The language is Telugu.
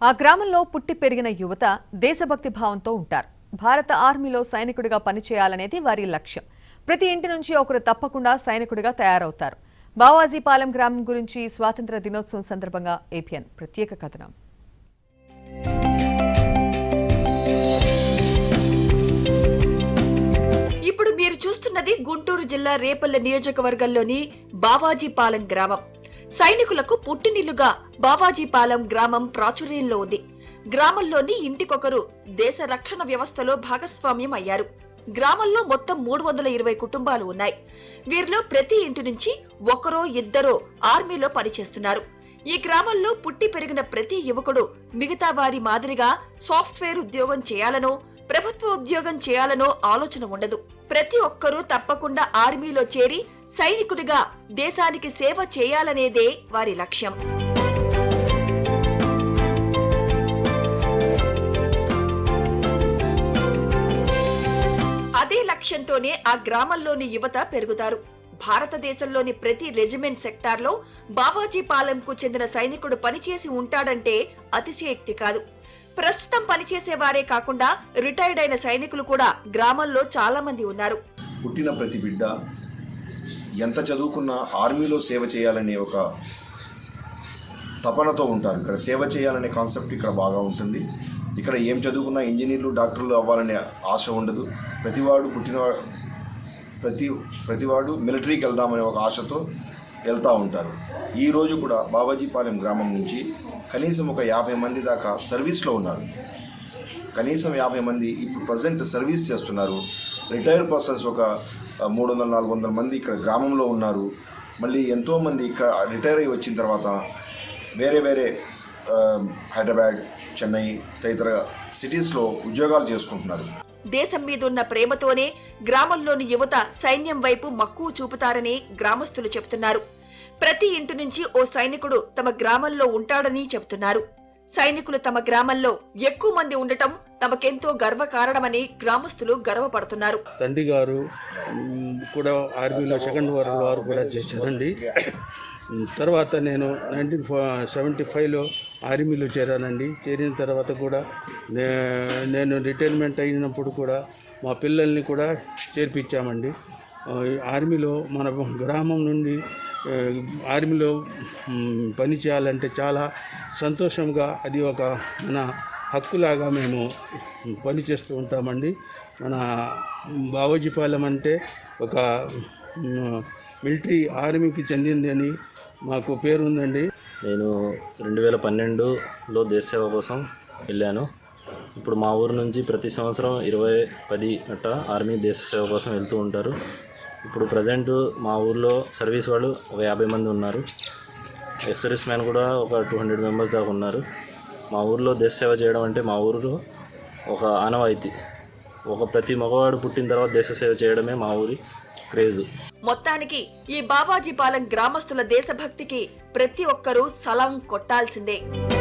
ఆ గ్రామంలో పుట్టి పెరిగిన యువత దేశభక్తి భావంతో ఉంటారు భారత ఆర్మీలో సైనికుడిగా పనిచేయాలనేది వారి లక్ష్యం ప్రతి ఇంటి నుంచి ఒకరు తప్పకుండా సైనికుడిగా తయారవుతారు బావాజీపాలెం గ్రామం గురించి స్వాతంత్ర దినోత్సవం సందర్భంగా ఏపీఎన్ ప్రత్యేక కథనం ఇప్పుడు మీరు చూస్తున్నది గుంటూరు జిల్లా రేపల్లె నియోజకవర్గంలోని బావాజీపాలెం గ్రామం సైనికులకు పుట్టినిల్లుగా బావాజీపాలెం గ్రామం ప్రాచుర్యంలో ఉంది గ్రామంలోని ఇంటికొకరు దేశ రక్షణ వ్యవస్థలో భాగస్వామ్యం అయ్యారు గ్రామంలో మొత్తం మూడు వందల ఇరవై కుటుంబాలు ఉన్నాయి వీరిలో ప్రతి ఇంటి నుంచి ఒకరో ఇద్దరో ఆర్మీలో పనిచేస్తున్నారు ఈ గ్రామంలో పుట్టి పెరిగిన ప్రతి యువకుడు మిగతా వారి మాదిరిగా సాఫ్ట్వేర్ ఉద్యోగం చేయాలనో ప్రభుత్వ ఉద్యోగం చేయాలనో ఆలోచన ఉండదు ప్రతి ఒక్కరూ తప్పకుండా ఆర్మీలో చేరి సైనికుడిగా దేశానికి సేవ చేయాలనేదే వారి లక్ష్యం అదే లక్ష్యంతోనే ఆ గ్రామంలోని యువత పెరుగుతారు భారతదేశంలోని ప్రతి రెజిమెంట్ సెక్టార్లో బావాజీపాలెంకు చెందిన సైనికుడు పనిచేసి ఉంటాడంటే అతిశయోక్తి కాదు ప్రస్తుతం పనిచేసే వారే కాకుండా రిటైర్డ్ అయిన సైనికులు కూడా గ్రామంలో చాలా మంది ఉన్నారు పుట్టిన ప్రతి బిడ్డ ఎంత చదువుకున్నా ఆర్మీలో సేవ చేయాలనే ఒక తపనతో ఉంటారు ఇక్కడ సేవ చేయాలనే కాన్సెప్ట్ ఇక్కడ బాగా ఉంటుంది ఇక్కడ ఏం చదువుకున్నా ఇంజనీర్లు డాక్టర్లు అవ్వాలనే ఆశ ఉండదు ప్రతివాడు పుట్టిన ప్రతి ప్రతివాడు మిలిటరీకి వెళ్దామనే ఒక ఆశతో వెళ్తూ ఉంటారు ఈ రోజు కూడా బాబాజీపాలెం గ్రామం నుంచి కనీసం ఒక యాభై మంది దాకా సర్వీస్లో ఉన్నారు కనీసం యాభై మంది ఇప్పుడు ప్రజెంట్ సర్వీస్ చేస్తున్నారు రిటైర్ పర్సన్స్ ఒక ఆ, మూడు వందల నాలుగు వందల మంది ఇక్కడ గ్రామంలో ఉన్నారు మళ్ళీ ఎంతోమంది ఇక్కడ రిటైర్ అయ్యి వచ్చిన తర్వాత వేరే వేరే ఆ, హైదరాబాద్ చెన్నై తదితర సిటీస్లో ఉద్యోగాలు చేసుకుంటున్నారు దేశం మీదున్న ప్రేమతోనే గ్రామంలోని యువత సైన్యం వైపు మక్కువ చూపుతారని గ్రామస్తులు చెబుతున్నారు ప్రతి ఇంటి నుంచి ఓ సైనికుడు తమ గ్రామంలో ఉంటాడని చెబుతున్నారు సైనికులు తమ గ్రామంలో ఎక్కువ మంది ఉండటం తమకెంతో గర్వకారణమని గ్రామస్తులు గర్వపడుతున్నారు తండ్రి గారు మ్, కూడా ఆర్మీలో సెకండ్ వార్ వారు కూడా చేశారండి మ్, తర్వాత నేను నైన్టీన్ సెవెంటీ ఫైవ్లో ఆర్మీలో చేరానండి చేరిన తర్వాత కూడా నే- నేను రిటైర్మెంట్ అయినప్పుడు కూడా మా పిల్లల్ని కూడా చేర్పించామండి ఆ, ఈ ఆర్మీలో మన గ్రామం నుండి ఆ, ఆర్మీలో మ్, పని చేయాలంటే చాలా సంతోషంగా అది ఒక మన హక్కులాగా మేము పని చేస్తూ ఉంటామండి మన బావోజీపాలెం అంటే ఒక మ్, మిలిటరీ ఆర్మీకి చెందింది అని మాకు పేరు ఉందండి నేను రెండు వేల పన్నెండులో దేశ సేవ కోసం వెళ్ళాను ఇప్పుడు మా ఊరు నుంచి ప్రతి సంవత్సరం ఇరవై పది అట్ట ఆర్మీ దేశ సేవ కోసం వెళ్తూ ఉంటారు ఇప్పుడు ప్రజెంట్ మా ఊర్లో సర్వీస్ వాళ్ళు ఒక యాభై మంది ఉన్నారు ఎక్స్ సర్వీస్ మ్యాన్ కూడా ఒక టూ హండ్రెడ్ మెంబర్స్ దాకా ఉన్నారు మా ఊర్లో దేశ సేవ చేయడం అంటే మా ఊరిలో ఒక ఆనవాయితీ ఒక ప్రతి మగవాడు పుట్టిన తర్వాత దేశ సేవ చేయడమే మా ఊరి క్రేజు మొత్తానికి ఈ బావాజీపాలెం గ్రామస్తుల దేశభక్తికి ప్రతి ఒక్కరూ సలాం కొట్టాల్సిందే